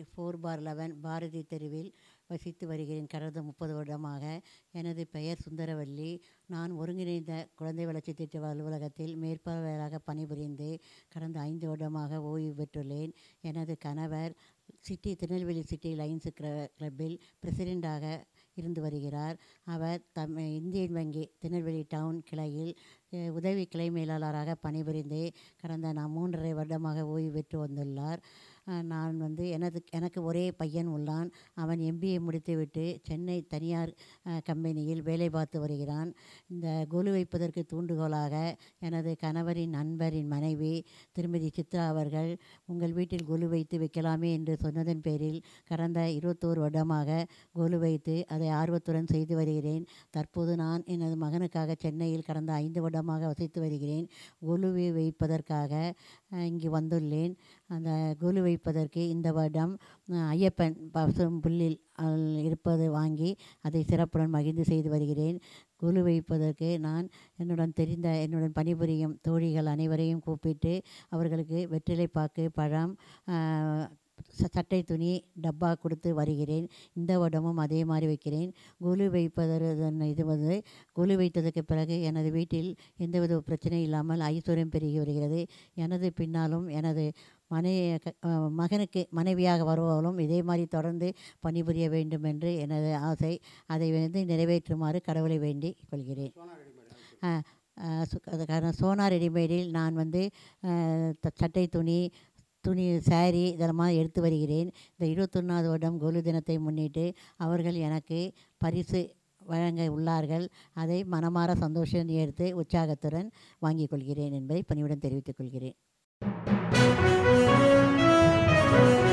four பார் eleven Bharathi தெருவில் வசித்து வருகிறேன் கடந்த முப்பது வருடமாக எனது பெயர் சுந்தரவல்லி நான் ஒருங்கிணைந்த குழந்தை வளர்ச்சி திட்ட அலுவலகத்தில் மேற்பார்வையாளராக பணிபுரிந்து கடந்த ஐந்து வருடமாக ஓய்வு பெற்றுள்ளேன் எனது கணவர் சிட்டி திருநெல்வேலி சிட்டி லைன்ஸ் கிளப்பில் பிரசிடெண்ட்டாக இருந்து வருகிறார் அவர் தம் இந்தியன் வங்கி திருநெல்வேலி டவுன் கிளையில் அஹ், உதவி கிளை மேலாளராக பணிபுரிந்து கடந்த நான் மூன்றரை வருடமாக ஓய்வு பெற்று வந்துள்ளார் அஹ், நான் வந்து எனது எனக்கு ஒரே பையன் உள்ளான் அவன் எம்பிஏ முடித்துவிட்டு சென்னை தனியார் அஹ், கம்பெனியில் வேலை பார்த்து வருகிறான் இந்த கொலு வைப்பதற்கு தூண்டுகோலாக எனது கணவரின் நண்பரின் மனைவி திருமதி சித்ரா அவர்கள் உங்கள் வீட்டில் கொலு வைத்து வைக்கலாமே என்று சொன்னதன் பேரில் கடந்த இருபத்தோரு வருடமாக கொலு வைத்து அதை ஆர்வத்துடன் செய்து வருகிறேன் தற்போது நான் எனது மகனுக்காக சென்னையில் கடந்த ஐந்து வருடமாக வசித்து வருகிறேன் கொலுவை வைப்பதற்காக அஹ், இங்கு வந்துள்ளேன் அந்த கொலு வைப்பதற்கு இந்த வருடம் அஹ், ஐயப்பன் பசும் புல்லில் அஹ், இருப்பது வாங்கி அதை சிறப்புடன் மகிழ்ந்து செய்து வருகிறேன் கொலு வைப்பதற்கு நான் என்னுடன் தெரிந்த என்னுடன் பணிபுரியும் தோழிகள் அனைவரையும் கூப்பிட்டு அவர்களுக்கு வெற்றிலைப்பாக்கு பழம் ஆஹ், ச- சட்டை துணி டப்பா கொடுத்து வருகிறேன் இந்த வருடமும் அதே மாதிரி வைக்கிறேன் கொலு வைப்பதற்கு இது வந்து கொலு வைத்ததுக்கு பிறகு எனது வீட்டில் எந்தவித பிரச்சனை இல்லாமல் ஐஸ்வர்யம் பெருகி வருகிறது எனது பின்னாலும் எனது மனை க- அஹ் மகனுக்கு மனைவியாக வருபவளும் இதே மாதிரி தொடர்ந்து பணிபுரிய வேண்டும் என்று எனது ஆசை அதை வந்து நிறைவேற்றுமாறு கடவுளை வேண்டி கொள்கிறேன் ஆ, ஆ, சு- அதுக்கான சோனா ரெடிமேடில் நான் வந்து ஆ, த- சட்டை துணி துணி saree இதெல்லாம் எடுத்து வருகிறேன் இந்த இருபத்தொன்னாவது வருடம் கொலு தினத்தை முன்னிட்டு அவர்கள் எனக்கு பரிசு வழங்க உள்ளார்கள் அதை மனமார சந்தோஷம் எடுத்து உற்சாகத்துடன் வாங்கிக் கொள்கிறேன் என்பதை பணிவுடன் தெரிவித்துக் கொள்கிறேன்